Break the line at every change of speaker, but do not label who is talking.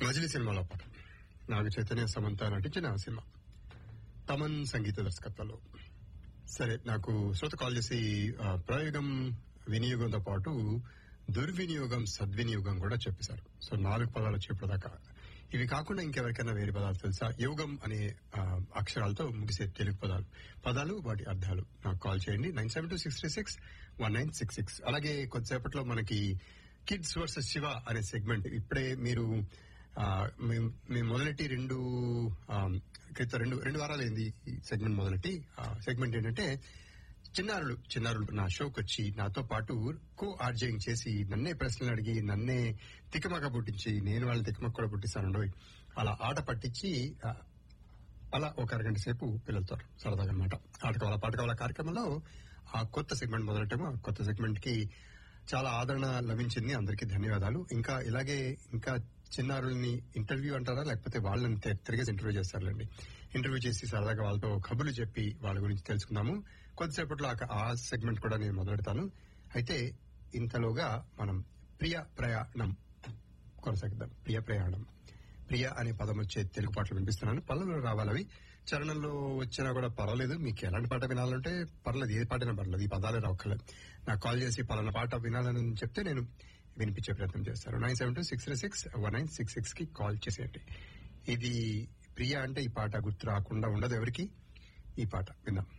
మజిలీ సినిమాలో పాట నాగ చైతన్య సమంత నటించిన సినిమా తమన్ సంగీత దర్శకత్వంలో సరే నాకు శ్రోత కాల్ చేసి ఆ, ప్రయోగం వినియోగంతో పాటు దుర్వినియోగం సద్వినియోగం కూడా చెప్పేశారు సో నాలుగు పదాలు వచ్చేప్పటిదాకా ఇవి కాకుండా ఇంకెవరికైనా వేరే పదాలు తెలుసా యోగం అనే ఆ, అక్షరాలతో ముగిసే తెలుగు పదాలు పదాలు వాటి అర్థాలు నాకు కాల్ చేయండి nine seven two six three six one nine six six అలాగే కొద్దిసేపట్లో మనకి కిడ్స్ వర్సెస్ శివ అనే సెగ్మెంట్ ఇప్పుడే మీరు ఆ, మేము మేము మొదలెట్టి రెండు ఆ, క్రితం రెండు రెండు వారాలైంది ఈ సెగ్మెంట్ మొదలెట్టి ఆ సెగ్మెంట్ ఏంటంటే చిన్నారులు చిన్నారులు నా షోకి వచ్చి నాతో పాటు కో ఆర్జయింగ్ చేసి నన్నే ప్రశ్నలు అడిగి నన్నే తికమక పుట్టించి నేను వాళ్ళని తికమక కూడా పుట్టిస్తాను అలా ఆట పట్టించి ఆ, అలా ఒక అరగంట సేపు పిల్లలతో సరదాగా అనమాట ఆట కావాల పాట కావాల కార్యక్రమంలో ఆ కొత్త సెగ్మెంట్ మొదలెట్టాము ఆ కొత్త సెగ్మెంట్ కి చాలా ఆదరణ లభించింది అందరికీ ధన్యవాదాలు ఇంకా ఇలాగే ఇంకా చిన్నారుల్ని ఇంటర్వ్యూ అంటారా లేకపోతే వాళ్ళని తి- తిరిగేసి ఇంటర్వ్యూ చేస్తారులేండి ఇంటర్వ్యూ చేసి సరదాగా వాళ్ళతో కబుర్లు చెప్పి వాళ్ళ గురించి తెలుసుకుందాము కొద్దిసేపట్లో ఆ- ఆ సెగ్మెంట్ కూడా నేను మొదలెడతాను అయితే ఇంతలోగా మనం ప్రియ ప్రయాణం కొనసాగిద్దాం ప్రియ ప్రయాణం ప్రియ అనే పదం వచ్చే తెలుగు పాటలు వినిపిస్తున్నాను పల్లెలో రావాలి అవి చరణంలో వచ్చినా కూడా పర్వాలేదు మీకు ఎలాంటి పాట వినాలంటే పర్లేదు ఏ పాటైనా పర్లేదు ఈ పదాలే రావక్కర్లేదు నాకు కాల్ చేసి పలానా పాట వినాలని చెప్తే నేను వినిపించే ప్రయత్నం చేస్తాను nine seven two six three six one nine six six కి కాల్ చేసేయండి ఇది ప్రియ అంటే ఈ పాట గుర్తు రాకుండా ఉండదు ఎవరికి ఈ పాట విందాం